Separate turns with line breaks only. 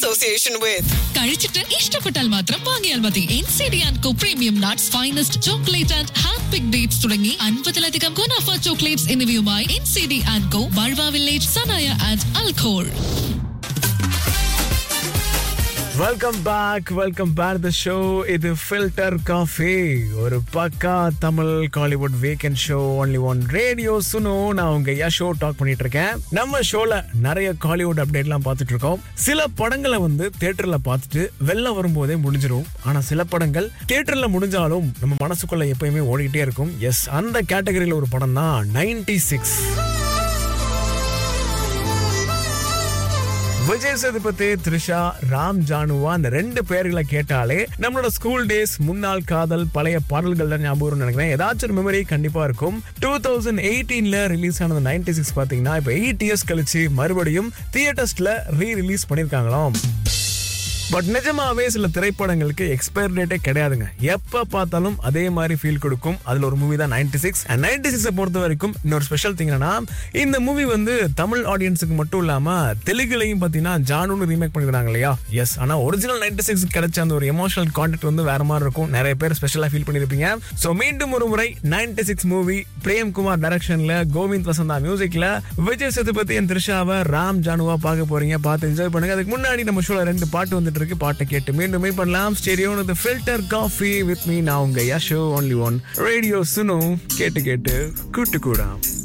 association with.
കഴിച്ചിട്ട് ഇഷ്ടപ്പെട്ടാൽ മാത്രം വാങ്ങിയാൽ മതി N C D and co premium nuts finest chocolate and hand pick dates തുടങ്ങി അൻപതിലധികം ഗുണാഫ ചോക്ലേറ്റ്സ് എന്നിവയുമായി N C D and co ബൾവ വില്ലേജ് സനായ ആൻഡ് അൽഖോൾ
welcome back welcome back the show இது ஃபில்டர் காஃபி ஒரு பக்கா Tamil Kollywood weekend show only one radio Suno நான் உங்க யா ஷோ டாக் பண்ணிட்டு இருக்கேன் நம்ம ஷோல நிறைய காலிவுட் அப்டேட்லாம் பார்த்துட்டு இருக்கோம் சில படங்களை வந்து தியேட்டர்ல பார்த்துட்டு வெளில வரும்போதே முடிஞ்சிடும் ஆனா சில படங்கள் தியேட்டர்ல முடிஞ்சாலும் நம்ம மனசுக்குள்ள எப்பயுமே ஓடிக்கிட்டே இருக்கும் எஸ் அந்த கேட்டகரியில ஒரு படம் தான் நைன்டி சிக்ஸ் விஜய் சேதுபதி த்ரிஷா ராம் ஜானுவா அந்த ரெண்டு பேர்களை கேட்டாலே நம்மளோட ஸ்கூல் டேஸ் முன்னாள் காதல் பழைய பாடல்கள் தான் ஞாபகம் வரும்னு நினைக்கிறேன் ஏதாச்சும் ஒரு மெமரி கண்டிப்பா இருக்கும் டூ தௌசண்ட் எயிட்டீன்ல ரிலீஸ் ஆனது நைன்டி சிக்ஸ் பாத்தீங்கன்னா இப்போ எயிட் இயர்ஸ் கழிச்சு மறுபடியும் தியேட்டர்ஸ்ல ரீ ரிலீஸ் பண்ணிருக்காங்களாம் பட் நிஜமாவே சில திரைப்படங்களுக்கு எக்ஸ்பயர் டேட்டே கிடையாதுங்க எப்ப பார்த்தாலும் அதே மாதிரி ஃபீல் கொடுக்கும் அதுல ஒரு மூவி தான் நைன்டி சிக்ஸ் அண்ட் நைன்டி சிக்ஸை பொறுத்த வரைக்கும் இன்னொரு ஸ்பெஷல் திங் என்னன்னா இந்த மூவி வந்து தமிழ் ஆடியன்ஸுக்கு மட்டும் இல்லாம தெலுங்குலையும் பார்த்தீங்கன்னா ஜானுன்னு ரீமேக் பண்ணிருக்காங்க இல்லையா எஸ் ஆனா ஒரிஜினல் நைன்டி சிக்ஸ் கிடைச்ச அந்த ஒரு எமோஷனல் கான்டெக்ட் வந்து வேற மாதிரி இருக்கும் நிறைய பேர் ஸ்பெஷலா ஃபீல் பண்ணிருப்பீங்க ஸோ மீண்டும் ஒரு முறை நைன்டி சிக்ஸ் மூவி பிரேம்குமார் டைரக்ஷன்ல கோவிந்த் வசந்தா மியூசிக்ல விஜய் சேதுபதி என் த்ரிஷாவை ராம் ஜானுவா பார்க்க போறீங்க பார்த்து என்ஜாய் பண்ணுங்க அதுக்கு முன்னாடி நம்ம ஷோல ரெண்டு பாட்டு வந்துட்டு இருக்கு பாட்டை கேட்டு மீண்டும் மீட் பண்ணலாம் ஸ்டேடியோ ஃபில்டர் காஃபி வித் மீ நான் உங்க யஷோ ஒன்லி ஒன் ரேடியோ சுனு கேட்டு கேட்டு கூட்டு கூடாம்